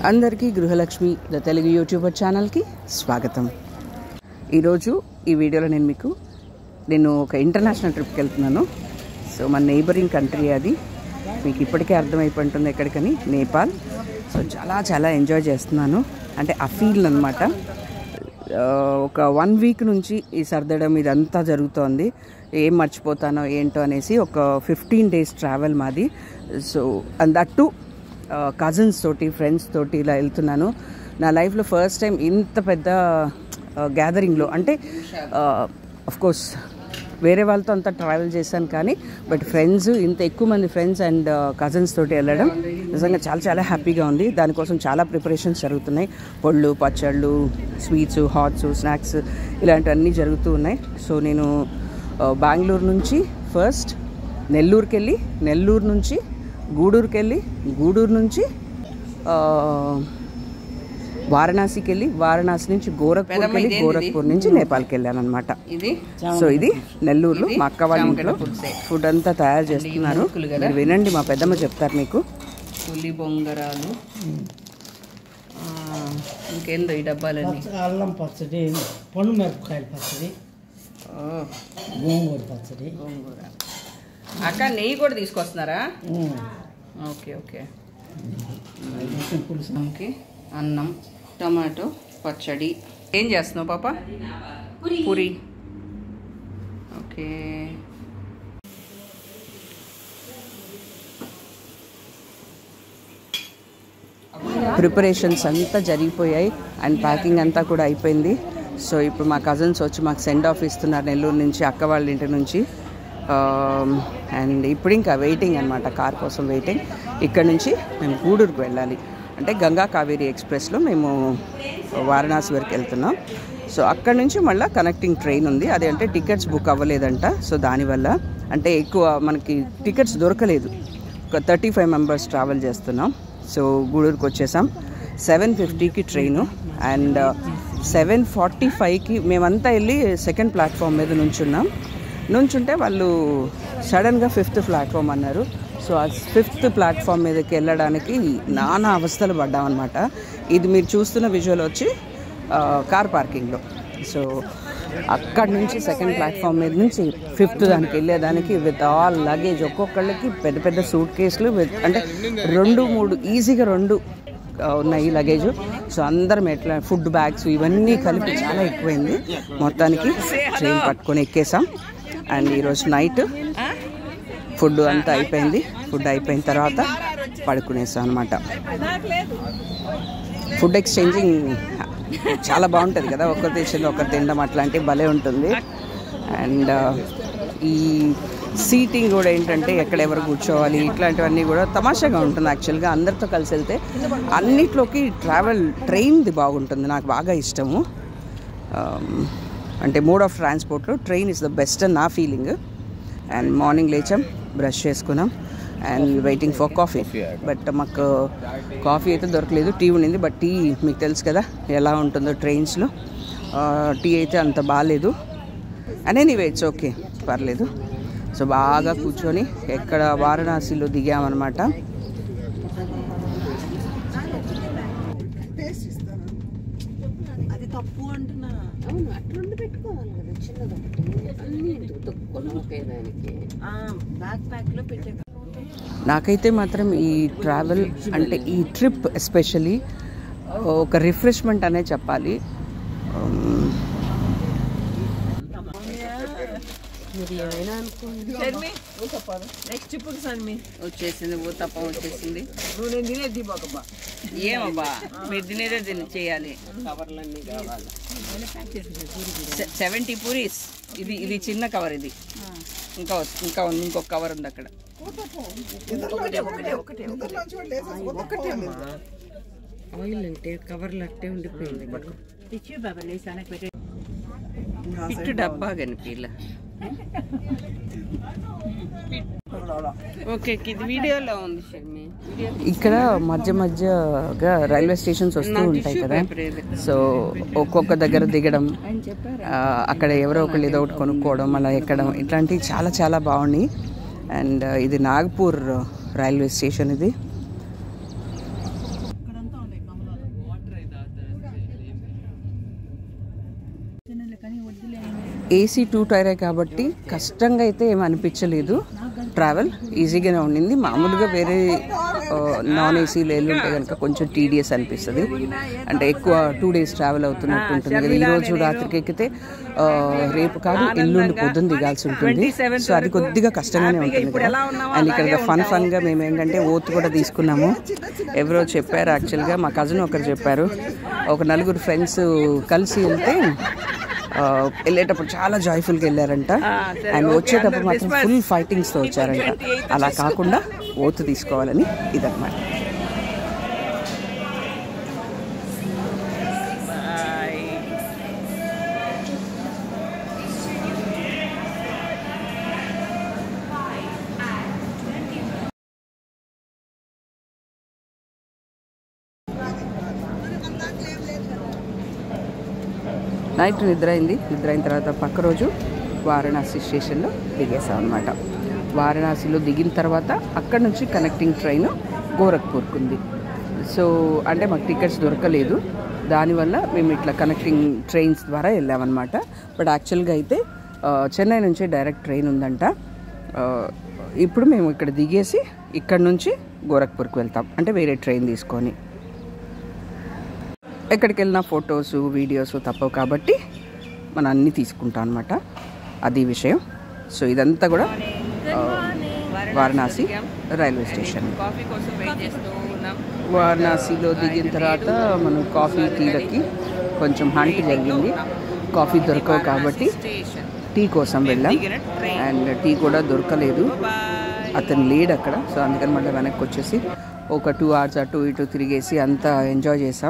అందరికీ గృహలక్ష్మి the Telugu YouTuber ఛానల్కి స్వాగతం ఈరోజు ఈ వీడియోలో నేను మీకు నేను ఒక ఇంటర్నేషనల్ ట్రిప్కి వెళ్తున్నాను సో మన నైబరింగ్ కంట్రీ అది మీకు ఇప్పటికే అర్థమైపోతుంది ఎక్కడికని నేపాల్ సో చాలా చాలా ఎంజాయ్ చేస్తున్నాను అంటే ఆ ఫీల్ అనమాట ఒక వన్ వీక్ నుంచి ఈ సర్దడం ఇదంతా జరుగుతోంది ఏం మర్చిపోతానో ఏంటో అనేసి ఒక ఫిఫ్టీన్ డేస్ ట్రావెల్ మాది so and that two cousins తోటి ఫ్రెండ్స్ తోటి ఇలా వెళ్తున్నాను నా లైఫ్లో ఫస్ట్ టైం ఇంత పెద్ద గ్యాదరింగ్లో అంటే అఫ్ కోర్స్ వేరే వాళ్ళతో అంతా ట్రావెల్ చేశాను కానీ బట్ ఫ్రెండ్స్ ఇంత ఎక్కువ మంది ఫ్రెండ్స్ అండ్ కజిన్స్ తోటి వెళ్ళడం నిజంగా చాలా చాలా హ్యాపీగా ఉంది దానికోసం చాలా ప్రిపరేషన్స్ జరుగుతున్నాయి పళ్ళు పచ్చళ్ళు స్వీట్స్ హాట్స్ స్నాక్స్ ఇలాంటివన్నీ జరుగుతూ ఉన్నాయి సో నేను ఆ, బెంగళూరు నుంచి ఫస్ట్ నెల్లూరుకి వెళ్ళి నెల్లూరు నుంచి గూడూరుకి వెళ్ళి గూడూరు నుంచి ఆ, వారణాసికి వెళ్ళి వారణాసి నుంచి గోరఖ్పూర్కి వెళ్ళి గోరఖ్పూర్ నుంచి నేపాల్కి వెళ్ళాను అనమాట ఇది సో ఇది నెల్లూరులో మా అక్క వాళ్ళ ఇంట్లో ఫుడ్ అంతా తయారు చేస్తున్నారు మీరు వినండి మా పెద్దమ్మ చెప్తారు మీకు పులి బొంగరాలు ఆ, ఇంకేందో ఈ డబ్బాలన్నీ అల్లం పచ్చడి పండు మిరపకాయల పచ్చడి ఓ, గోంగూర పచ్చడి గోంగూర అక్క నెయ్యి కూడా తీసుకొస్తున్నారా ఉమ్. ఓకే ఓకే కొంచెం పులుసు ఓకే అన్నం టమాటో పచ్చడి ఏం చేస్తున్నావు పాప పూరి ఓకే ప్రిపరేషన్స్ అంతా జరిగిపోయాయి అండ్ ప్యాకింగ్ అంతా కూడా అయిపోయింది సో ఇప్పుడు మా కజిన్స్ వచ్చి మాకు సెండ్ ఆఫ్ ఇస్తున్నారు నెల్లూరు నుంచి అక్క వాళ్ళ ఇంటి నుంచి అండ్ ఇప్పుడు ఇంకా వెయిటింగ్ అనమాట కార్ కోసం వెయిటింగ్ ఇక్కడ నుంచి మేము గూడూరుకు వెళ్ళాలి అంటే గంగా కావేరి ఎక్స్ప్రెస్లో మేము వారణాసి వరకు వెళ్తున్నాం సో అక్కడ నుంచి మళ్ళీ కనెక్టింగ్ ట్రైన్ ఉంది అది అంటే టికెట్స్ బుక్ అవ్వలేదంట సో దానివల్ల అంటే ఎక్కువ మనకి టికెట్స్ దొరకలేదు ఒక థర్టీ ఫైవ్ మెంబర్స్ ట్రావెల్ చేస్తున్నాం సో గూడూరుకి వచ్చేసాం సెవెన్ ఫిఫ్టీకి ట్రైను అండ్ సెవెన్ ఫార్టీ ఫైవ్కి మేమంతా వెళ్ళి సెకండ్ ప్లాట్ఫామ్ మీద నుంచున్నాం నుంచుంటే వాళ్ళు సడన్గా ఫిఫ్త్ ప్లాట్ఫామ్ అన్నారు సో ఆ ఫిఫ్త్ ప్లాట్ఫామ్ మీదకి వెళ్ళడానికి నానా అవస్థలు పడ్డామన్నమాట ఇది మీరు చూస్తున్న విజువల్ వచ్చి ఆ, కార్ పార్కింగ్లో సో అక్కడి నుంచి సెకండ్ ప్లాట్ఫామ్ మీద నుంచి ఫిఫ్త్ దానికి వెళ్ళేదానికి విత్ ఆల్ లగేజ్ ఒక్కొక్కళ్ళకి పెద్ద పెద్ద సూట్ కేసులు విత్ అంటే రెండు మూడు ఈజీగా రెండు ఆ, ఉన్నాయి లగేజ్ సో అందరం ఎట్లా ఫుడ్ బ్యాగ్స్ ఇవన్నీ కలిపి చాలా ఎక్కువైంది మొత్తానికి ట్రైన్ పట్టుకొని ఎక్కేసాం అండ్ ఈరోజు నైట్ ఫుడ్ అంతా అయిపోయింది ఫుడ్ అయిపోయిన తర్వాత పడుకునేసాం అనమాట ఫుడ్ ఎక్స్చేంజింగ్ చాలా బాగుంటుంది కదా ఒకరి దేశంలో ఒకరు తినడం అట్లాంటివి భలే ఉంటుంది అండ్ ఈ సీటింగ్ కూడా ఏంటంటే ఎక్కడ ఎవరు కూర్చోవాలి ఇట్లాంటివన్నీ కూడా తమాషాగా ఉంటుంది యాక్చువల్గా అందరితో కలిసి వెళ్తే అన్నిట్లోకి ట్రావెల్ ట్రైన్ది బాగుంటుంది నాకు బాగా ఇష్టము Um, అంటే మోడ్ ఆఫ్ ట్రాన్స్పోర్ట్లో ట్రైన్ ఇస్ ద బెస్ట్ అని నా ఫీలింగ్ అండ్ మార్నింగ్ లేచాం బ్రష్ చేసుకున్నాం and waiting for coffee but మాకు కాఫీ అయితే దొరకలేదు టీ ఉండింది బట్ టీ మీకు తెలుసు కదా ఎలా ఉంటుందో ట్రైన్స్లో టీ అయితే అంత బాగాలేదు అండ్ ఎనీవే ఇట్స్ ఓకే పర్లేదు సో బాగా కూర్చొని ఎక్కడ వారణాసిలో దిగామన్నమాట అది తప్పు అంటున్నా అవును అట్లుండి పెట్టుకోవాలి కదా చిన్నది అన్ని తొక్కుదానికి బ్యాక్ ప్యాక్ లో పెట్టే నాకైతే మాత్రం ఈ ట్రావెల్ అంటే ఈ ట్రిప్ ఎస్పెషలీ ఒక రిఫ్రెష్మెంట్ అనే చెప్పాలి Um, నెక్స్ట్ ఇప్పుడు సన్మి వచ్చేసింది ఊతప్ప వచ్చేసింది నువ్వు నేను తినేది బాబా ఏమబ్బా మీరు తినేదే తిని చేయాలి కవర్లన్నీ కావాలి సెవెంటీ పూరీస్ ఇది ఇది చిన్న కవర్ ఇది ఇంకా వస్తు- ఇంకా ఉంది ఇంకొక కవర్ ఉంది అక్కడ ఆయిల్ అంటే కవర్లు అట్టే ఉండిపోయింది ఇటు డబ్బా కనిపించలే ఓకే ఇది వీడియోలో ఉంది షర్మి వీడియో ఇక్కడ మధ్య మధ్యగా రైల్వే స్టేషన్స్ వస్తూ ఉంటాయి కదా సో ఒక్కొక్క దగ్గర దిగడం ఆ, అక్కడ ఎవరో ఒకళ్ళు ఏదో ఒకటి కొనుక్కోవడం అలా ఎక్కడం ఇట్లాంటివి చాలా చాలా బాగున్నాయి అండ్ ఇది నాగపూర్ రైల్వే స్టేషన్ ఇది ఏసీ టూ టైరే కాబట్టి కష్టంగా అయితే ఏమి అనిపించలేదు ట్రావెల్ ఈజీగానే ఉండింది మామూలుగా వేరే నాన్ ఏసీలో వెళ్ళుంటే కనుక కొంచెం టీడీఎస్ అనిపిస్తుంది అంటే ఎక్కువ టూ డేస్ ట్రావెల్ అవుతున్నట్టు ఉంటుంది కదా ఈ రోజు రాత్రికి ఎక్కితే ఆ, రేపు కాదు ఎల్లుండి పొద్దున్న దిగాల్సి ఉంటుంది సో అది కొద్దిగా కష్టంగానే ఉంటుంది కదా అండ్ ఇక్కడ ఫన్ ఫన్ గా మేము ఏంటంటే ఓత్ కూడా తీసుకున్నాము ఎవరో చెప్పారు యాక్చువల్గా మా కజిన్ ఒకరు చెప్పారు ఒక నలుగురు ఫ్రెండ్స్ కలిసి వెళ్తే ఆ, వెళ్ళేటప్పుడు చాలా జాయ్ఫుల్గా వెళ్ళారంట అండ్ వచ్చేటప్పుడు మాత్రం ఫుల్ ఫైటింగ్స్తో వచ్చారంట అలా కాకుండా ఓతు తీసుకోవాలని ఇదన్నమాట నైట్ నిద్ర అయింది నిద్ర అయిన తర్వాత పక్క రోజు వారణాసి స్టేషన్లో దిగేసాం అనమాట వారణాసిలో దిగిన తర్వాత అక్కడ నుంచి కనెక్టింగ్ ట్రైన్ గోరఖ్పూర్కి ఉంది సో అంటే మాకు టికెట్స్ దొరకలేదు దానివల్ల మేము ఇట్లా కనెక్టింగ్ ట్రైన్స్ ద్వారా వెళ్ళామన్నమాట బట్ యాక్చువల్గా అయితే ఆ, చెన్నై నుంచి డైరెక్ట్ ట్రైన్ ఉందంట ఆ, ఇప్పుడు మేము ఇక్కడ దిగేసి ఇక్కడ నుంచి గోరఖ్పూర్కి వెళ్తాం అంటే వేరే ట్రైన్ తీసుకొని ఎక్కడికి వెళ్ళినా ఫొటోస్ వీడియోస్ తప్పవు కాబట్టి మనం అన్నీ తీసుకుంటాం అనమాట అది విషయం సో ఇదంతా కూడా ఆ, వారణాసి రైల్వే స్టేషన్ కాఫీ కోసం వెయిట్ చేస్తూ ఉన్నాం వారణాసిలో దిగిన తర్వాత మనం కాఫీ టీలకి కొంచెం హంట్ జరిగింది కాఫీ దొరకవు కాబట్టి స్టేషన్ టీ కోసం వెళ్ళాం దిగిన ట్రైన్ అండ్ టీ కూడా దొరకలేదు బాయ్ అతను లేడు అక్కడ సో అందుకని మళ్ళీ వెనక్కి వచ్చేసి ఒక టూ అవర్స్ అటు ఇటు తిరిగేసి అంతా ఎంజాయ్ చేసాం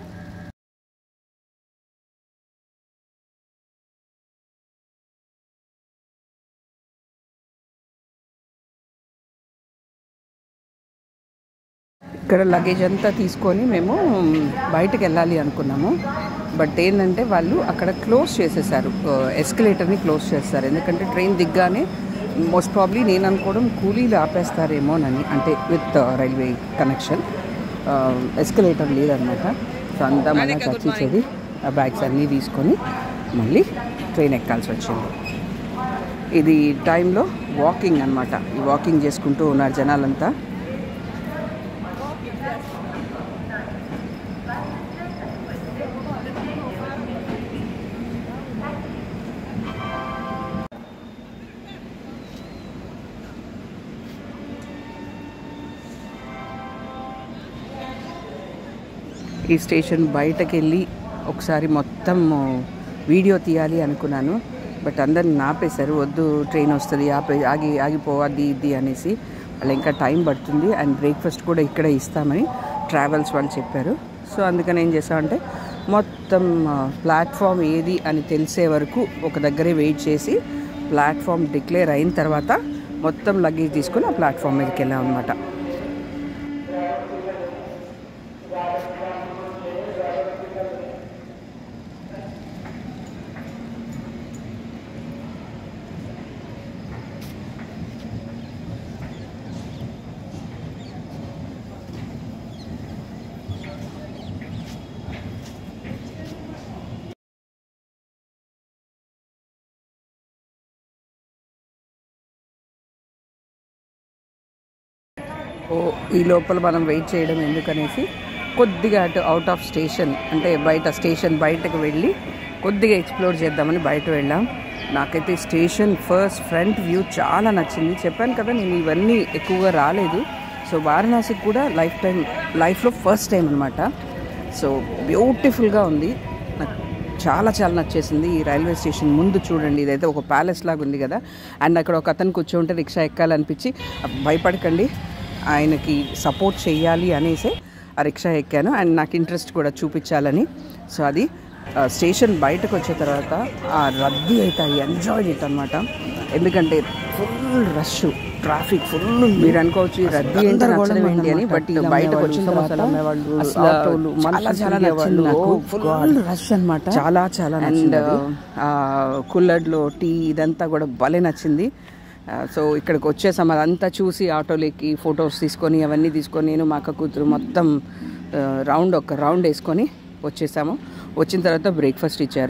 ఇక్కడ లగేజ్ అంతా తీసుకొని మేము బయటకు వెళ్ళాలి అనుకున్నాము బట్ ఏంటంటే వాళ్ళు అక్కడ క్లోజ్ చేసేసారు ఎస్కలేటర్ని క్లోజ్ చేస్తారు ఎందుకంటే ట్రైన్ దిగ్గానే మోస్ట్ ప్రాబ్లీ నేను అనుకోవడం కూలీలు ఆపేస్తారేమోనని అంటే విత్ రైల్వే కనెక్షన్ ఎస్కలేటర్ లేదనమాట సో అంతా మళ్ళీ చర్చించేది ఆ బ్యాగ్స్ అన్నీ తీసుకొని మళ్ళీ ట్రైన్ ఎక్కాల్సి వచ్చింది ఇది టైంలో వాకింగ్ అన్నమాట ఈ వాకింగ్ చేసుకుంటూ ఉన్నారు జనాలంతా ఈ స్టేషన్ బయటకు వెళ్ళి ఒకసారి మొత్తం వీడియో తీయాలి అనుకున్నాను బట్ అందరిని నాపేశారు వద్దు ట్రైన్ వస్తుంది ఆపే ఆగి ఆగిపోవద్ది ఇది అనేసి వాళ్ళు ఇంకా టైం పడుతుంది అండ్ బ్రేక్ఫాస్ట్ కూడా ఇక్కడే ఇస్తామని ట్రావెల్స్ వాళ్ళు చెప్పారు సో అందుకని ఏం చేసామంటే మొత్తం ప్లాట్ఫామ్ ఏది అని తెలిసే వరకు ఒక దగ్గరే వెయిట్ చేసి ప్లాట్ఫామ్ డిక్లేర్ అయిన తర్వాత మొత్తం లగేజ్ తీసుకొని ఆ ప్లాట్ఫామ్ మీదకి వెళ్ళాం అనమాట ఓ ఈ లోపల మనం వెయిట్ చేయడం ఎందుకనేసి కొద్దిగా అటు అవుట్ ఆఫ్ స్టేషన్ అంటే బయట స్టేషన్ బయటకు వెళ్ళి కొద్దిగా ఎక్స్ప్లోర్ చేద్దామని బయట వెళ్ళాం నాకైతే స్టేషన్ ఫస్ట్ ఫ్రంట్ వ్యూ చాలా నచ్చింది చెప్పాను కదా నేను ఇవన్నీ ఎక్కువగా రాలేదు సో వారణాసికి కూడా లైఫ్ టైం లైఫ్లో ఫస్ట్ టైం అనమాట సో బ్యూటిఫుల్గా ఉంది నాకు చాలా చాలా నచ్చేసింది ఈ రైల్వే స్టేషన్ ముందు చూడండి ఇదైతే ఒక ప్యాలెస్ లాగా ఉంది కదా అండ్ అక్కడ ఒక అతను కూర్చోంటే రిక్షా ఎక్కాలనిపించి భయపడకండి ఆయనకి సపోర్ట్ చేయాలి అనేసి ఆ రిక్షా ఎక్కాను అండ్ నాకు ఇంట్రెస్ట్ కూడా చూపించాలని సో అది ఆ, స్టేషన్ బయటకు వచ్చిన తర్వాత ఆ రద్దీ అయితే ఐ ఎంజాయ్ ఇట్ అనమాట ఎందుకంటే ఫుల్ రష్ ట్రాఫిక్ ఫుల్ మీరు అనుకోవచ్చు ఈ రద్దీ ఏంటి నచ్చడం ఏంటి అని బట్ బయటకు వచ్చిన తర్వాత అసలు చాలా చాలా నచ్చింది నాకు ఫుల్ రష్ అనమాట చాలా చాలా అండ్ కుల్లడ్లో టీ ఇదంతా కూడా భలే నచ్చింది సో ఇక్కడికి వచ్చేసాం అదంతా చూసి ఆటోలోకి ఫొటోస్ తీసుకొని అవన్నీ తీసుకొని నేను మా అక్క కూతురు మొత్తం రౌండ్ ఒక రౌండ్ వేసుకొని వచ్చేసాము వచ్చిన తర్వాత బ్రేక్ఫాస్ట్ ఇచ్చారు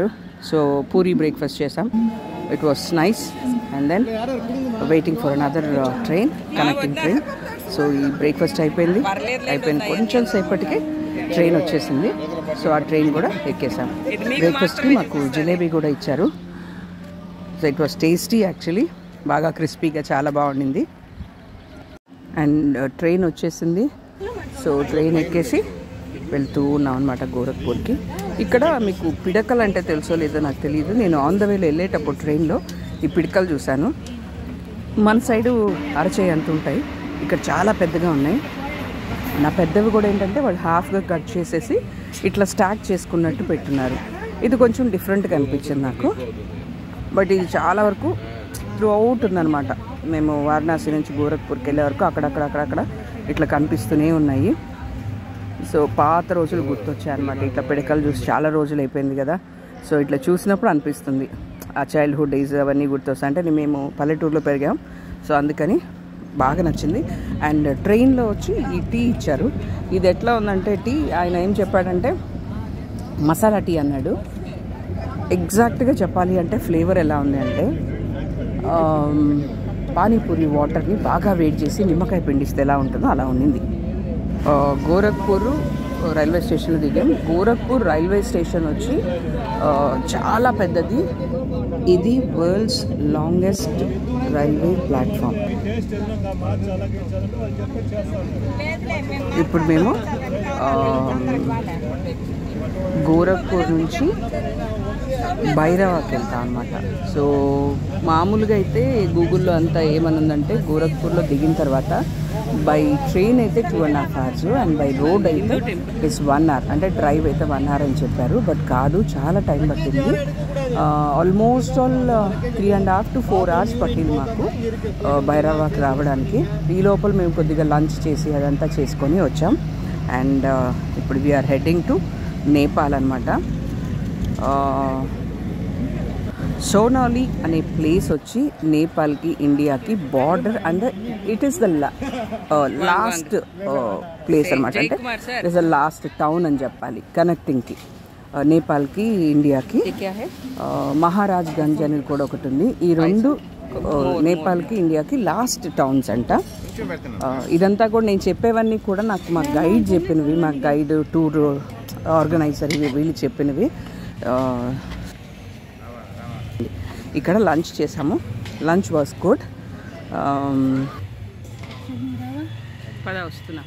సో పూరి బ్రేక్ఫాస్ట్ చేసాం it was nice and then waiting for another train connecting train so ఈ బ్రేక్ఫాస్ట్ అయిపోయింది అయిపోయింది కొంచెం సేపటికి ట్రైన్ వచ్చేసింది సో ఆ ట్రైన్ కూడా ఎక్కేసాం బ్రేక్ఫాస్ట్కి మాకు జిలేబీ కూడా ఇచ్చారు so it was tasty actually బాగా క్రిస్పీగా చాలా బాగుండింది అండ్ ట్రైన్ వచ్చేసింది సో ట్రైన్ ఎక్కేసి వెళ్తూ ఉన్నాం అనమాట గోరఖ్పూర్కి ఇక్కడ మీకు పిడకలు అంటే తెలుసో లేదో నాకు తెలియదు నేను ఆన్ ద వేలో వెళ్ళేటప్పుడు ట్రైన్లో ఈ పిడకలు చూశాను మన సైడు అరచేయి అంత ఉంటాయి ఇక్కడ చాలా పెద్దగా ఉన్నాయి నా పెద్దవి కూడా ఏంటంటే వాళ్ళు హాఫ్గా కట్ చేసేసి ఇట్లా స్టాక్ చేసుకున్నట్టు పెట్టున్నారు ఇది కొంచెం డిఫరెంట్గా అనిపించింది నాకు బట్ ఇది చాలా వరకు త్రూ అవుట్ ఉందన్నమాట మేము వారణాసి నుంచి గోరఖ్పూర్కి వెళ్ళే వరకు అక్కడక్కడ అక్కడక్కడ ఇట్లా కనిపిస్తూనే ఉన్నాయి సో పాత రోజులు గుర్తొచ్చాయి అనమాట ఇట్లా పిడకలు చూసి చాలా రోజులు అయిపోయింది కదా సో ఇట్లా చూసినప్పుడు అనిపిస్తుంది ఆ చైల్డ్హుడ్ డేస్ అవన్నీ గుర్తొస్తాయి అంటే మేము పల్లెటూరులో పెరిగాం సో అందుకని బాగా నచ్చింది అండ్ ట్రైన్లో వచ్చి ఈ టీ ఇచ్చారు ఇది ఎట్లా ఉందంటే టీ ఆయన ఏం చెప్పాడంటే మసాలా టీ అన్నాడు ఎగ్జాక్ట్గా చెప్పాలి అంటే ఫ్లేవర్ ఎలా ఉంది అంటే ఆమ్, పానీపూరి వాటర్ని బాగా వేడి చేసి నిమ్మకాయ పిండిస్తే ఎలా ఉంటుందో అలా ఉండింది ఆ, గోరఖ్పూర్ రైల్వే స్టేషన్లో దిగాం గోరఖ్పూర్ రైల్వే స్టేషన్ వచ్చి ఆ, చాలా పెద్దది ఇది వరల్డ్స్ లాంగెస్ట్ రైల్వే ప్లాట్ఫామ్ ఇప్పుడు మేము ఆ, గోరఖ్పూర్ నుంచి భైరవాకి వెళ్తాం అనమాట సో మామూలుగా అయితే గూగుల్లో అంతా ఏమనుందంటే గోరఖ్పూర్లో దిగిన తర్వాత బై ట్రైన్ అయితే two and half hours and by road అయితే ఇట్స్ వన్ అవర్ అంటే డ్రైవ్ అయితే వన్ అవర్ అని చెప్పారు బట్ కాదు చాలా టైం పట్టింది almost all three and half to four hours పట్టింది మాకు ఆ, భైరవాకి రావడానికి ఈ లోపల మేము కొద్దిగా లంచ్ చేసి అదంతా చేసుకొని వచ్చాం అండ్ ఇప్పుడు వీఆర్ హెడ్డింగ్ టు నేపాల్ అనమాట సోనాలి అనే ప్లేస్ వచ్చి నేపాల్కి ఇండియాకి border and it is the last place అనమాట అంటే it is the last town అని చెప్పాలి కనెక్టింగ్కి నేపాల్కి ఇండియాకి ఆ, మహారాజ్ గంజ్ అని కూడా ఒకటి ఉంది ఈ రెండు ఆ, నేపాల్కి ఇండియాకి లాస్ట్ టౌన్స్ అంట ఆ, ఇదంతా కూడా నేను చెప్పేవన్నీ కూడా నాకు మా గైడ్ చెప్పినవి మా గైడ్ టూర్ ఆర్గనైజర్ ఇవి వీళ్ళు చెప్పినవి ఆ, ఇక్కడ లంచ్ చేసాము లంచ్ వాస్ గుడ్ పద వస్తున్నా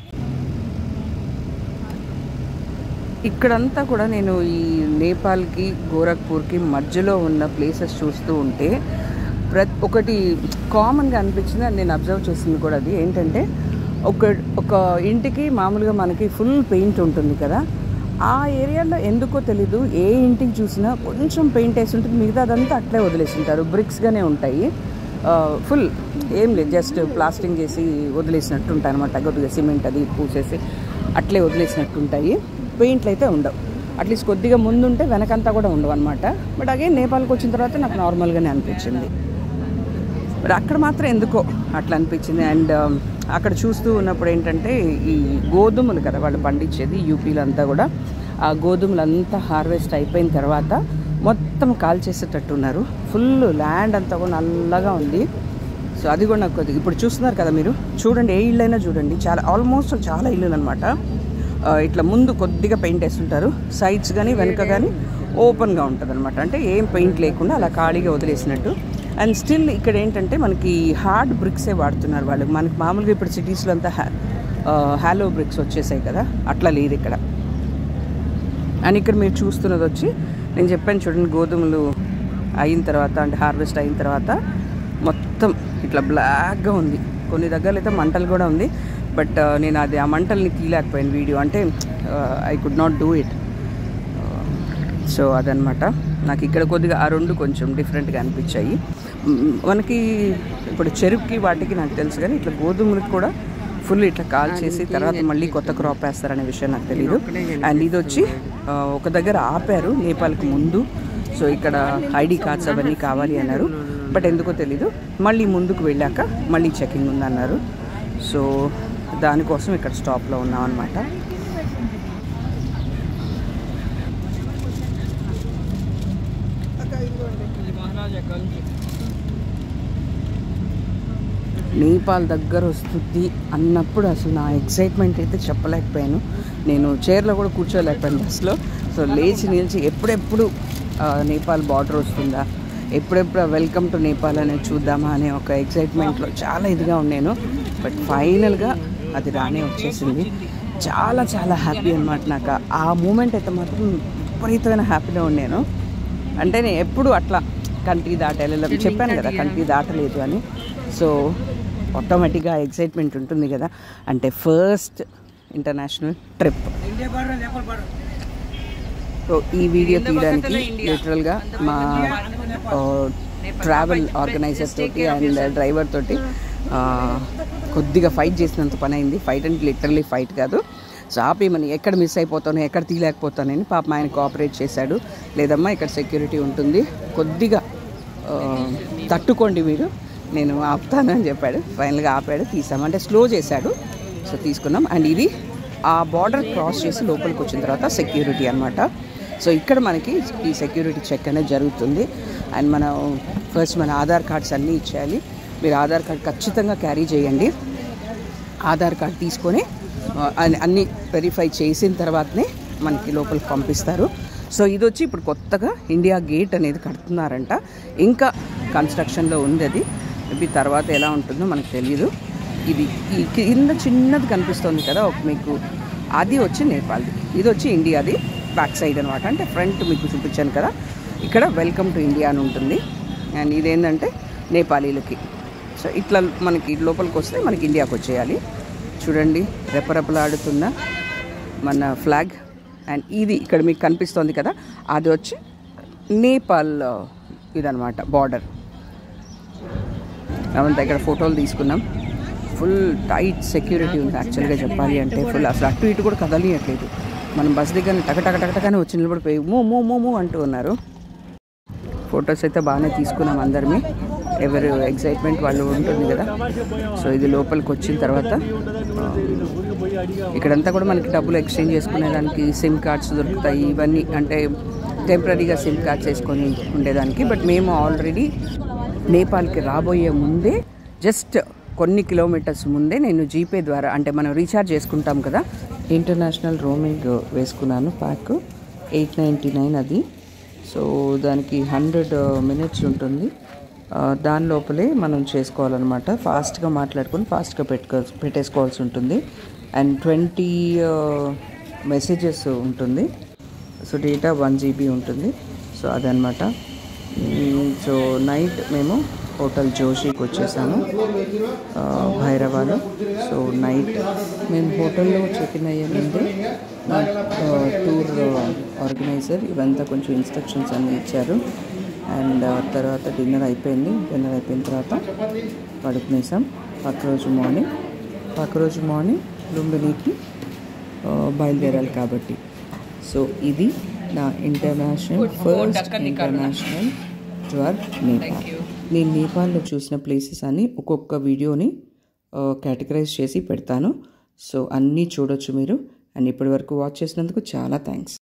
ఇక్కడంతా కూడా నేను ఈ నేపాల్కి గోరఖ్పూర్కి మధ్యలో ఉన్న ప్లేసెస్ చూస్తూ ఉంటే ప్రతి ఒకటి కామన్గా అనిపించింది అని నేను అబ్జర్వ్ చేసింది కూడా అది ఏంటంటే ఒక ఒక ఇంటికి మామూలుగా మనకి ఫుల్ పెయింట్ ఉంటుంది కదా ఆ ఏరియాలో ఎందుకో తెలీదు ఏ ఇంటికి చూసినా కొంచెం పెయింట్ వేసి ఉంటుంది మిగతా అదంతా అట్లే వదిలేసింటారు బ్రిక్స్గానే ఉంటాయి ఫుల్ ఏం లేదు జస్ట్ ప్లాస్టింగ్ చేసి వదిలేసినట్టు ఉంటాయి అనమాట కొద్దిగా సిమెంట్ అది పూసేసి అట్లే వదిలేసినట్టు ఉంటాయి పెయింట్లు అయితే ఉండవు అట్లీస్ట్ కొద్దిగా ముందుంటే వెనకంతా కూడా ఉండవు అనమాట బట్ అగైన్ నేపాల్కి వచ్చిన తర్వాత నాకు నార్మల్గానే అనిపించింది బట్ అక్కడ మాత్రం ఎందుకో అట్లా అనిపించింది అండ్ అక్కడ చూస్తూ ఉన్నప్పుడు ఏంటంటే ఈ గోధుమలు కదా వాళ్ళు పండించేది యూపీలో అంతా కూడా ఆ గోధుమలు అంతా హార్వెస్ట్ అయిపోయిన తర్వాత మొత్తం కాల్చేసేటట్టు ఉన్నారు ఫుల్ ల్యాండ్ అంతా కూడా నల్లగా ఉంది సో అది కూడా నాకు కొద్దిగా ఇప్పుడు చూస్తున్నారు కదా మీరు చూడండి ఏ ఇళ్ళైనా చూడండి చాలా ఆల్మోస్ట్ చాలా ఇల్లు అనమాట ఇట్లా ముందు కొద్దిగా పెయింట్ వేస్తుంటారు సైడ్స్ కానీ వెనుక కానీ ఓపెన్గా ఉంటుంది అనమాట అంటే ఏం పెయింట్ లేకుండా అలా ఖాళీగా వదిలేసినట్టు అండ్ స్టిల్ ఇక్కడ ఏంటంటే మనకి హార్డ్ బ్రిక్సే వాడుతున్నారు వాళ్ళు మనకి మామూలుగా ఇప్పుడు సిటీస్లో అంతా హ్యా హ్యాలో బ్రిక్స్ వచ్చేసాయి కదా అట్లా లేదు ఇక్కడ అండ్ ఇక్కడ మీరు చూస్తున్నది వచ్చి నేను చెప్పాను చూడండి గోధుమలు అయిన తర్వాత అంటే హార్వెస్ట్ అయిన తర్వాత మొత్తం ఇట్లా బ్లాక్గా ఉంది కొన్ని దగ్గరలో అయితే మంటలు కూడా ఉంది బట్ నేను అది ఆ మంటల్ని తీయలేకపోయాను వీడియో అంటే I could not do it so అదనమాట నాకు ఇక్కడ కొద్దిగా ఆ రెండు కొంచెం డిఫరెంట్గా అనిపించాయి మ్, మనకి ఇప్పుడు చెరుకుకి వాటికి నాకు తెలుసు కానీ ఇట్లా గోధుమలకు కూడా ఫుల్ ఇట్లా కాల్ చేసి తర్వాత మళ్ళీ కొత్త క్రాప్ వేస్తారనే విషయం నాకు తెలియదు అండ్ ఇది వచ్చి ఆ, ఒక దగ్గర ఆపారు నేపాల్కి ముందు సో ఇక్కడ ఐడి కార్డ్స్ అవన్నీ కావాలి అన్నారు బట్ ఎందుకో తెలీదు మళ్ళీ ముందుకు వెళ్ళాక మళ్ళీ చెకింగ్ ఉందన్నారు సో దానికోసం ఇక్కడ స్టాప్లో ఉన్నాం అనమాట నేపాల్ దగ్గర వస్తుంది అన్నప్పుడు అసలు నా ఎక్సైట్మెంట్ అయితే చెప్పలేకపోయాను నేను చైర్లో కూడా కూర్చోలేకపోయాను బస్సులో సో లేచి నిలిచి ఎప్పుడెప్పుడు ఆ, నేపాల్ బార్డర్ వస్తుందా ఎప్పుడెప్పుడు వెల్కమ్ టు నేపాల్ అనేది చూద్దామా అనే ఒక ఎక్సైట్మెంట్లో చాలా ఇదిగా ఉన్నాను బట్ ఫైనల్గా అది రానే వచ్చేసింది చాలా చాలా హ్యాపీ అనమాట నాకు ఆ మూమెంట్ అయితే మాత్రం విపరీతమైన హ్యాపీలో ఉన్నాను అంటే నేను ఎప్పుడు అట్లా కంట్రీ దాటలేదు చెప్పాను కదా కంట్రీ దాటలేదు అని సో ఆటోమేటిక్గా ఎక్సైట్మెంట్ ఉంటుంది కదా అంటే ఫస్ట్ ఇంటర్నేషనల్ ట్రిప్ సో ఈ వీడియో తీయడానికి లిటరల్గా మా ట్రావెల్ ఆర్గనైజర్ తోటి అండ్ డ్రైవర్ తోటి ఆ, కొద్దిగా ఫైట్ చేసినంత పని అయింది ఫైట్ అంటే లిటరల్లీ ఫైట్ కాదు సో ఆపేమని ఎక్కడ మిస్ అయిపోతాను ఎక్కడ తీయలేకపోతానని పాపం ఆయన కోఆపరేట్ చేశాడు లేదమ్మా ఇక్కడ సెక్యూరిటీ ఉంటుంది కొద్దిగా ఆ, తట్టుకోండి మీరు నేను ఆపుతాను అని చెప్పాడు ఫైనల్గా ఆపాడు తీసాం అంటే స్లో చేశాడు సో తీసుకున్నాం అండ్ ఇది ఆ బార్డర్ క్రాస్ చేసి లోపలికి వచ్చిన తర్వాత సెక్యూరిటీ అనమాట సో ఇక్కడ మనకి ఈ సెక్యూరిటీ చెక్ అనేది జరుగుతుంది అండ్ మనం ఫస్ట్ మన ఆధార్ కార్డ్స్ అన్నీ ఇచ్చేయాలి మీరు ఆధార్ కార్డ్ ఖచ్చితంగా క్యారీ చేయండి ఆధార్ కార్డ్ తీసుకొని ఆ, అన్ని- అన్ని వెరిఫై చేసిన తర్వాతనే మనకి లోపలికి పంపిస్తారు సో ఇది వచ్చి ఇప్పుడు కొత్తగా ఇండియా గేట్ అనేది కడుతున్నారంట ఇంకా కన్స్ట్రక్షన్లో ఉంది అది మేబీ తర్వాత ఎలా ఉంటుందో మనకు తెలియదు ఇది ఈ కింద చిన్నది కనిపిస్తుంది కదా ఒక మీకు అది వచ్చి నేపాల్ది ఇది వచ్చి ఇండియాది బ్యాక్ సైడ్ అనమాట అంటే ఫ్రంట్ మీకు చూపించాను కదా ఇక్కడ వెల్కమ్ టు ఇండియా అని ఉంటుంది అండ్ ఇదేంటంటే నేపాలీలకి సో ఇట్లా మనకి లోపలికి వస్తే మనకి ఇండియాకి వచ్చేయాలి చూడండి రెపరెపలాడుతున్న మన ఫ్లాగ్ అండ్ ఇది ఇక్కడ మీకు కనిపిస్తోంది కదా అది వచ్చి నేపాల్ ఇదనమాట బార్డర్ అవంతా ఇక్కడ ఫోటోలు తీసుకున్నాం ఫుల్ టైట్ సెక్యూరిటీ ఉంది యాక్చువల్గా చెప్పాలి అంటే ఫుల్ అసలు అటు ఇటు కూడా కదలియట్లేదు మనం బస్ దగ్గర టక టక టక టకనే వచ్చి నిలబడిపోయి మూ మూ మూ మూ అంటూ ఉన్నారు ఫొటోస్ అయితే బాగానే తీసుకున్నాం అందరినీ ఎవరు ఎగ్జైట్మెంట్ వాళ్ళు ఉంటుంది కదా సో ఇది లోపలికి వచ్చిన తర్వాత ఆ, ఇక్కడంతా కూడా మనకి డబ్బులు ఎక్స్చేంజ్ చేసుకునేదానికి సిమ్ కార్డ్స్ దొరుకుతాయి ఇవన్నీ అంటే టెంపరీగా సిమ్ కార్డ్స్ వేసుకొని ఉండేదానికి బట్ మేము ఆల్రెడీ నేపాల్కి రాబోయే ముందే జస్ట్ కొన్ని కిలోమీటర్స్ ముందే నేను జీపే ద్వారా అంటే మనం రీఛార్జ్ చేసుకుంటాం కదా ఇంటర్నేషనల్ రోమింగ్ వేసుకున్నాను ప్యాక్ ఎయిట్ నైంటీ నైన్ అది సో దానికి హండ్రెడ్ మినిట్స్ ఉంటుంది ఆ, దాని లోపలే మనం చేసుకోవాలన్నమాట ఫాస్ట్గా మాట్లాడుకొని ఫాస్ట్గా పెట్టుకో పెట్టేసుకోవాల్సి ఉంటుంది అండ్ ట్వంటీ మెసేజెస్ ఉంటుంది సో డేటా వన్ జీబీ ఉంటుంది సో అదనమాట మ్, సో నైట్ మేము హోటల్ జోషికి వచ్చేసాము ఆ, భైరవాలో సో నైట్ మేము హోటల్లో చెక్ ఇన్ అయ్యే ముందే మా ఆ, టూర్ ఆర్గనైజర్ ఇవంతా కొంచెం ఇన్స్ట్రక్షన్స్ అన్నీ ఇచ్చారు అండ్ ఆ తర్వాత డిన్నర్ అయిపోయింది డిన్నర్ అయిపోయిన తర్వాత పడుకునేసాం పక్క రోజు మార్నింగ్ పక్క రోజు మార్నింగ్ లుంబినికి ఆ, బయలుదేరాలి కాబట్టి సో ఇది నా international first international tour Nepal నేను నేపాల్లో చూసిన ప్లేసెస్ అని ఒక్కొక్క వీడియోని కేటగరైజ్ చేసి పెడతాను సో అన్నీ చూడొచ్చు మీరు అండ్ ఇప్పటి వరకు వాచ్ చేసినందుకు చాలా థ్యాంక్స్